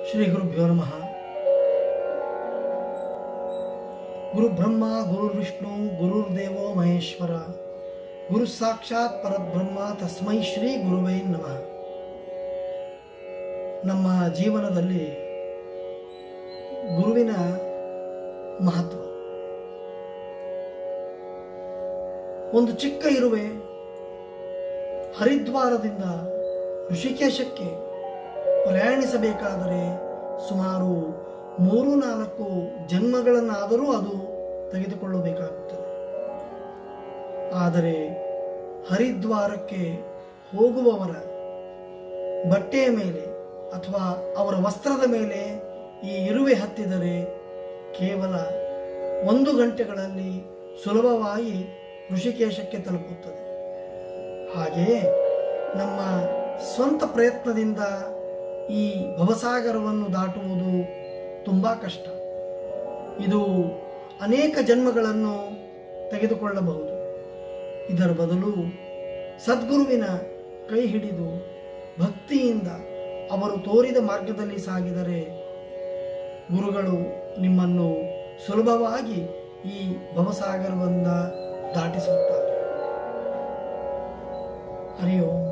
ಶ್ರೀ ಗುರುಭ್ಯೋ ನಮಃ ಗುರು ಬ್ರಹ್ಮ ಗುರು ವಿಷ್ಣು ಗುರುರ್ದೇವೋ ಮಹೇಶ್ವರ ಗುರು ಸಾಕ್ಷಾತ್ ಪರಬ್ರಹ್ಮ ತಸ್ಮೈ ಶ್ರೀ ಗುರುವೇ ನಮಃ ನಮ್ಮ ಜೀವನದಲ್ಲಿ ಗುರುವಿನ ಮಹತ್ವ ಒಂದು ಚಿಕ್ಕ ಇರುವೆ ಹರಿದ್ವಾರದಿಂದ ಋಷಿಕೇಶಕ್ಕೆ ಪ್ರಯಾಣಿಸಬೇಕಾದರೆ ಸುಮಾರು ಮೂರು ನಾಲ್ಕು ಜನ್ಮಗಳನ್ನಾದರೂ ಅದು ತೆಗೆದುಕೊಳ್ಳಬೇಕಾಗುತ್ತದೆ ಆದರೆ ಹರಿದ್ವಾರಕ್ಕೆ ಹೋಗುವವರ ಬಟ್ಟೆಯ ಮೇಲೆ ಅಥವಾ ಅವರ ವಸ್ತ್ರದ ಮೇಲೆ ಈ ಇರುವೆ ಹತ್ತಿದರೆ ಕೇವಲ ಒಂದು ಗಂಟೆಗಳಲ್ಲಿ ಸುಲಭವಾಗಿ ಋಷಿಕೇಶಕ್ಕೆ ತಲುಪುತ್ತದೆ ಹಾಗೆಯೇ ನಮ್ಮ ಸ್ವಂತ ಪ್ರಯತ್ನದಿಂದ ಈ ಭವಸಾಗರವನ್ನು ದಾಟುವುದು ತುಂಬ ಕಷ್ಟ ಇದು ಅನೇಕ ಜನ್ಮಗಳನ್ನು ತೆಗೆದುಕೊಳ್ಳಬಹುದು ಇದರ ಬದಲು ಸದ್ಗುರುವಿನ ಕೈ ಹಿಡಿದು ಭಕ್ತಿಯಿಂದ ಅವರು ತೋರಿದ ಮಾರ್ಗದಲ್ಲಿ ಸಾಗಿದರೆ ಗುರುಗಳು ನಿಮ್ಮನ್ನು ಸುಲಭವಾಗಿ ಈ ಭವಸಾಗರದಿಂದ ದಾಟಿಸುತ್ತಾರೆ ಹರಿ ಓಂ